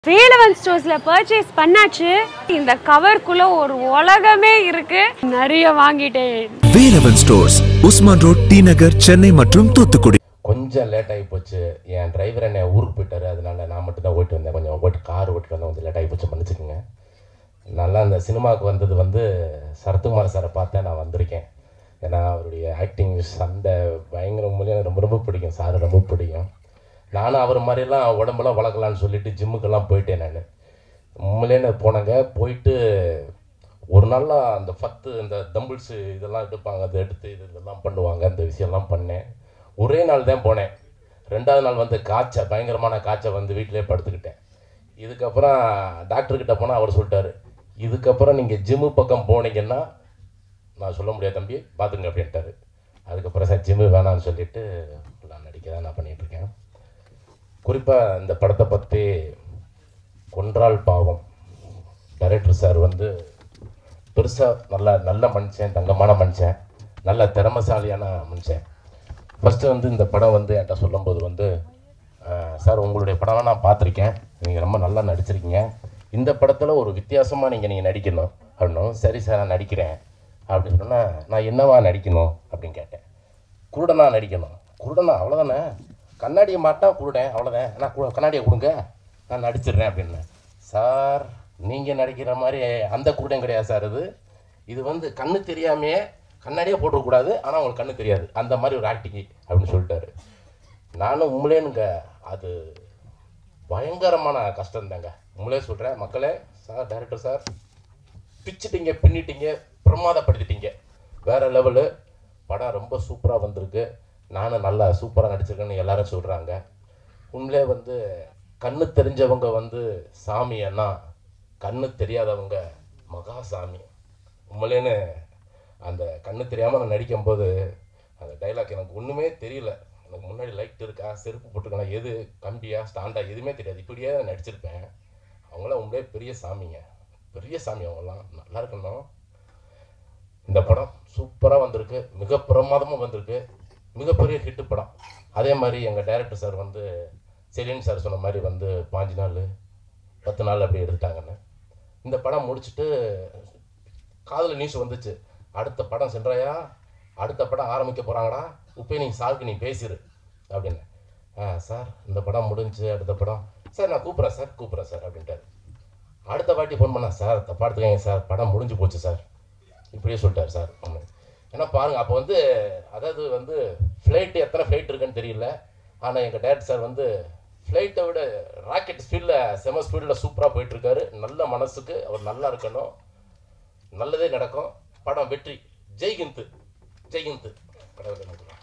Velavan ஸ்டோர்ஸ்ல purchase பண்ணாச்சு இந்த கவர்க்குள்ள ஒரு உலகமே இருக்கு நிறைய வாங்கிட்டேன் Velavan stores Usman road T Nagar Chennai மற்றும் தூத்துக்குடி கொஞ்சம் லேட் ஆகி போச்சு என் டிரைவர் என்னை ஊருக்கு போயிட்டாரு அதனால நான் மட்டும் தான் ஓட்டு வந்தேன் கொஞ்சம் ஓட்டு கார் ஓட்டிட்டு வந்தேன் கொஞ்சம் லேட் ஆகி போச்சு மன்னிச்சுக்கோங்க நல்லா இந்த சினிமாவுக்கு வந்தது வந்து சரத்குமார் சாரை பார்த்தேன் நான் வந்திருக்கேன் ஏன்னா அவருடைய ஆக்டிங் சண்டை பயங்கர உண்மையிலே எனக்கு ரொம்ப ரொம்ப பிடிக்கும் சார் ரொம்ப பிடிக்கும் நானும் அவர் மாதிரிலாம் உடம்பெல்லாம் வளர்க்கலான்னு சொல்லிட்டு ஜிம்முக்கெல்லாம் போயிட்டேன் நான் உண்மையிலே நான் போனேங்க போயிட்டு ஒரு நாளில் அந்த ஃபத்து இந்த தம்பிள்ஸு இதெல்லாம் எடுப்பாங்க அதை எடுத்து இது இதெல்லாம் பண்ணுவாங்க அந்த விஷயம்லாம் பண்ணேன் ஒரே நாள் தான் போனேன் ரெண்டாவது நாள் வந்து காய்ச்சல் பயங்கரமான காய்ச்சல் வந்து வீட்டிலே படுத்துக்கிட்டேன் இதுக்கப்புறம் டாக்டர்கிட்ட போனால் அவர் சொல்லிட்டாரு இதுக்கப்புறம் நீங்கள் ஜிம்மு பக்கம் போனீங்கன்னா நான் சொல்ல முடியாது தம்பி பார்த்துங்க அப்படின்ட்டாரு அதுக்கப்புறம் சார் ஜிம்மு வேணாம்னு சொல்லிட்டு நான் நடிக்க தான் நான் பண்ணிகிட்டு இருக்கேன் குறிப்பாக இந்த படத்தை பற்றி கொன்றால் பாவம் டைரக்டர் சார் வந்து பெருசாக நல்ல நல்ல மனுஷன் தங்கமான மனுஷன் நல்ல திறமசாலியான மனுஷன் ஃபஸ்ட்டு வந்து இந்த படம் வந்து என்கிட்ட சொல்லும்போது வந்து "அஹ், சார் உங்களுடைய படம்லாம் நான் பார்த்துருக்கேன் நீங்கள் ரொம்ப நல்லா நடிச்சிருக்கீங்க இந்த படத்தில் ஒரு வித்தியாசமாக நீங்கள் நீங்கள் நடிக்கணும் அப்படின்னும் சரி சார் நான் நடிக்கிறேன் அப்படின்னு சொன்னால் நான் என்னவா நடிக்கணும் அப்படின்னு கேட்டேன் குருடனா நடிக்கணும் குருடனா அவ்வளோதானே கண்ணாடியை மாட்டா குருடன் அவ்வளோதான் நான் கு- கண்ணாடியை கொடுங்க நான் நடிச்சிடுறேன் அப்படின்னு சார் நீங்கள் நடிக்கிற மாதிரி அந்த குருடன் கிடையாது சார் இது இது வந்து கண்ணு தெரியாமையே கண்ணாடியே போட்டுறக்கூடாது ஆனால் உங்களுக்கு கண்ணு தெரியாது அந்த மாதிரி ஒரு ஆக்டிங் அப்படின்னு சொல்லிட்டாரு நானும் உண்மையிலேனுங்க அது பயங்கரமான கஷ்டம் தாங்க உண்மையிலே சொல்கிறேன் மக்களே சார் டைரக்டர் சார் பிச்சிட்டீங்க பின்னிட்டீங்க பிரமாதப்படுத்திட்டீங்க வேற லெவலு படம் ரொம்ப சூப்பராக வந்திருக்கு நானும் நல்லா சூப்பராக நடிச்சிருக்கேன்னு எல்லாரும் சொல்கிறாங்க உண்மையிலே வந்து கண்ணு தெரிஞ்சவங்க வந்து சாமி அண்ணா கண்ணு தெரியாதவங்க மகா சாமி உண்மையிலேன்னு அந்த கண்ணு தெரியாமல் நான் நடிக்கும்போது அந்த டைலாக் எனக்கு ஒன்றுமே தெரியல எனக்கு முன்னாடி லைட் இருக்கா செருப்பு போட்டிருக்கா எது கம்பியா ஸ்டாண்டா எதுவுமே தெரியாது இப்படியே நடிச்சிருப்பேன் அவங்களாம் உண்மையிலே பெரிய சாமிங்க பெரிய சாமி அவங்களாம் நல்லா இருக்கணும் இந்த படம் சூப்பராக வந்திருக்கு மிக பிரமாதமாக வந்திருக்கு மிகப்பெரிய ஹிட்டு படம் அதே மாதிரி எங்கள் டைரக்டர் சார் வந்து செலின் சார் சொன்ன மாதிரி வந்து பாஞ்சு நாள் பத்து நாள் அப்படி எடுத்துட்டாங்கன்னு இந்த படம் முடிச்சுட்டு காதில் நியூஸ் வந்துச்சு அடுத்த படம் சென்றாயா அடுத்த படம் ஆரம்பிக்க போகிறாங்கடா இப்போ நீ சாருக்கு நீ பேசிடு அப்படின்னு ஆ சார் இந்த படம் முடிஞ்சு அடுத்த படம் சார் நான் கூப்பிட்றேன் சார் கூப்பிட்றேன் சார் அப்படின்ட்டாரு அடுத்த வாட்டி ஃபோன் பண்ணா சார் தப்பா எடுத்துக்கங்க சார் படம் முடிஞ்சு போச்சு சார் இப்படியே சொல்லிட்டார் சார் ஒன்று ஏன்னா பாருங்கள் அப்போ வந்து அதாவது வந்து ஃப்ளைட்டு எத்தனை ஃப்ளைட் இருக்குன்னு தெரியல ஆனால் எங்கள் டேரக்டர் சார் வந்து ஃப்ளைட்டை விட ராக்கெட் ஸ்பீடில் செம ஸ்பீடில் சூப்பராக போயிட்டுருக்காரு நல்ல மனசுக்கு அவர் நல்லா இருக்கணும் நல்லதே நடக்கும் படம் வெற்றி ஜெய்ஹிந்த் ஜெய்ஹிந்த் கடவுளை நம்புகிறோம்